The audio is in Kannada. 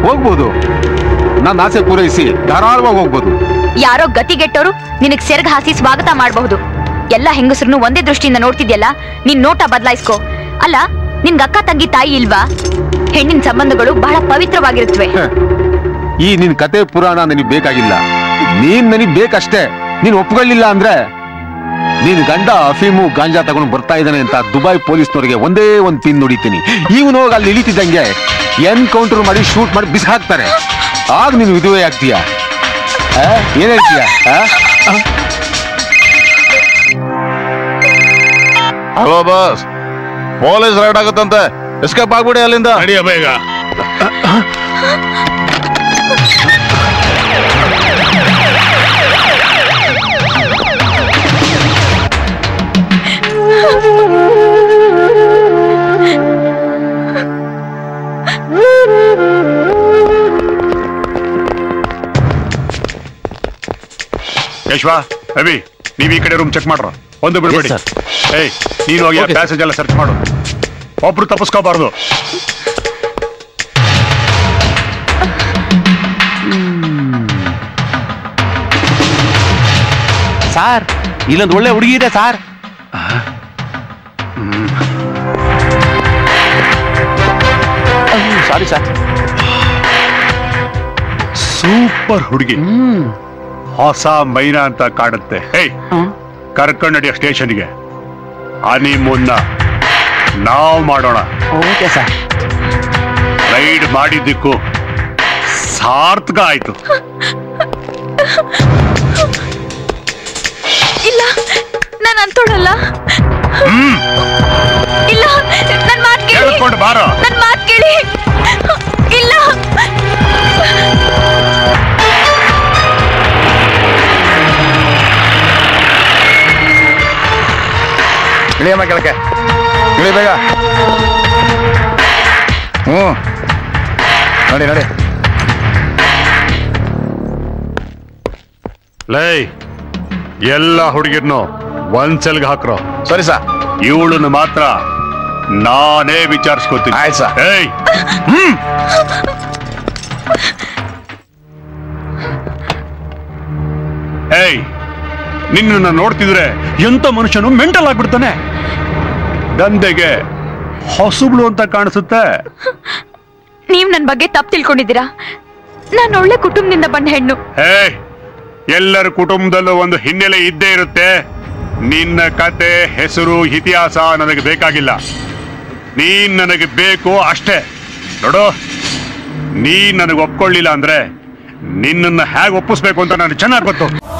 ಹೋಗ್ಬೋದು ನನ್ನ ಆಸೆ ಪೂರೈಸಿ ಧಾರಾಳವಾಗಿ ಹೋಗ್ಬೋದು ಯಾರೋ ಗತಿಗೆಟ್ಟೋರು ನಿನಗ್ ಸೆರಗ್ ಹಾಸಿ ಸ್ವಾಗತ ಮಾಡಬಹುದು ಎಲ್ಲ ಹೆಂಗಸರನ್ನು ಒಂದೇ ದೃಷ್ಟಿಯಿಂದ ನೋಡ್ತಿದ್ಯಲ್ಲ ನಿನ್ ನೋಟ ಬದಲಾಯಿಸ್ಕೋ ಅಲ್ಲ ನಿನ್ಗ ಅಕ್ಕ ತಂಗಿ ತಾಯಿ ಇಲ್ವಾ ಹೆಣ್ಣಿನ ಸಂಬಂಧಗಳು ಬಹಳ ಪವಿತ್ರವಾಗಿರುತ್ತವೆ ಹ. ಈ ನಿನ್ ಕತೆ ಪುರಾಣ ನನಗೆ ಬೇಕಾಗಿಲ್ಲ ನೀನ್ ನನಗ್ ಬೇಕಷ್ಟೇ ನೀನ್ ಒಪ್ಕೊಳ್ಳಿಲ್ಲ ಅಂದ್ರೆ ನೀನ್ ಗಂಡ ಅಫೀಮು ಗಾಂಜಾ ತಗೊಂಡು ಬರ್ತಾ ಇದ್ದಾನೆ ಅಂತ ದುಬೈ ಪೊಲೀಸ್ನವರಿಗೆ ಒಂದೇ ಒಂದ್ ಪಿನ್ ನುಡಿತೀನಿ ಇವನು ಹೋಗಿ ಅಲ್ಲಿ ಇಳಿತಿದ್ದಂಗೆ ಎನ್ಕೌಂಟರ್ ಮಾಡಿ ಶೂಟ್ ಮಾಡಿ ಬಿಸಿ ಹಾಕ್ತಾರೆ ಆಗ ನೀನು ವಿಧವೆ ಆಗ್ತೀಯ ಆ? ಏನ್ ಹೇಳ್ತೀಯ ಆ? ಹಲೋ ಬಾಸ್ ಪೊಲೀಸ್ ರೈಡ್ ಆಗುತ್ತಂತೆ ಎಸ್ಕೇಪ್ ಆಗ್ಬಿಡಿ ಅಲ್ಲಿಂದ ನಡಿಯ ಬೇಗ ಯಶ್ವ ರವಿ ನೀವ್ ಈ ಕಡೆ ರೂಮ್ ಚೆಕ್ ಮಾಡ್ರ ಒಂದು ಬಿಡ್ಬೇಡಿ Yes, ಏಯ್ ನೀನು ಹೋಗಿ Okay, sir. ಪ್ಯಾಸೇಜ್ ಎಲ್ಲ ಸರ್ಚ್ ಮಾಡು ಒಬ್ರು ತಪ್ಪಿಸ್ಕೋಬಾರ್ದು ಸಾರ್ ಇಲ್ಲೊಂದು ಒಳ್ಳೆ ಹುಡುಗಿ ಇದೆ ಸಾರ್ ಸಾರಿ ಸರ್ ಸೂಪರ್ ಹುಡುಗಿ ಹೊಸ ಮೈನಾ ಅಂತ ಕಾಡುತ್ತೆ ಏಯ್ ಕರ್ಕೊಂಡ್ ನಡಿಯ ಸ್ಟೇಷನ್ಗೆ ಮುನ್ನ ನಾವು ಮಾಡೋಣ ಓಕೆ ಸರ್ ರೈಡ್ ಮಾಡಿದ್ದಕ್ಕೂ ಸಾರ್ಥಕ ಆಯ್ತು ಇಲ್ಲ ನಾನು ಅಂತೋಳಲ್ಲ ಇಲ್ಲ ನನ್ ಮಾತ್ ಕೇಳಿ ಹೇಳ್ಕೊಂಡು ಬಾರೋ ನನ್ ಮಾತ್ ಕೇಳಿ ಇಲ್ಲ ಇಳಿಯಮ್ಮ ಕೆಳಕ್ಕೆ ಇಳಿ ಬೇಗ ಹ್ಞೂ ನೋಡಿ ನೋಡಿ ಲೈ ಎಲ್ಲ ಹುಡುಗಿರ್ನು ಒಂದ್ ಸೆಲ್ಗೆ ಹಾಕ್ರೋ ಸರಿ ಸರ್ ಇವಳನ್ನು ಮಾತ್ರ ನಾನೇ ವಿಚಾರಿಸ್ಕೋತೀನಿ ಆಯ್ತು ಸರ್. ಏಯ್ ಏಯ್ ನಿನ್ನನ್ನ ನೋಡ್ತಿದ್ರೆ ಎಂತ ಮನುಷ್ಯನು ಮೆಂಟಲ್ ಆಗ್ಬಿಡ್ತಾನೆ ದಂಧೆಗೆ ಹೊಸಬ್ಳು ಅಂತ ಕಾಣಿಸುತ್ತೆ ನೀವ್ ನನ್ ಬಗ್ಗೆ ತಪ್ಪು ತಿಳ್ಕೊಂಡಿದ್ದೀರಾ ನಾನ್ ಒಳ್ಳೆ ಕುಟುಂಬದಿಂದ ಬಂದ ಹೆಣ್ಣು ಏಯ್ ಎಲ್ಲರ ಕುಟುಂಬದಲ್ಲೂ ಒಂದು ಹಿನ್ನೆಲೆ ಇದ್ದೇ ಇರುತ್ತೆ ನಿನ್ನ ಕತೆ ಹೆಸರು ಇತಿಹಾಸ ನನಗೆ ಬೇಕಾಗಿಲ್ಲ ನೀನ್ ನನಗೆ ಬೇಕು ಅಷ್ಟೇ ನೋಡು ನೀನ್ ನನಗೆ ಒಪ್ಕೊಳ್ಳಿಲ್ಲ ಅಂದ್ರೆ ನಿನ್ನನ್ನ ಹೇಗೆ ಒಪ್ಪಿಸ್ಬೇಕು ಅಂತ ನನಗೆ ಚೆನ್ನಾಗಿ ಗೊತ್ತು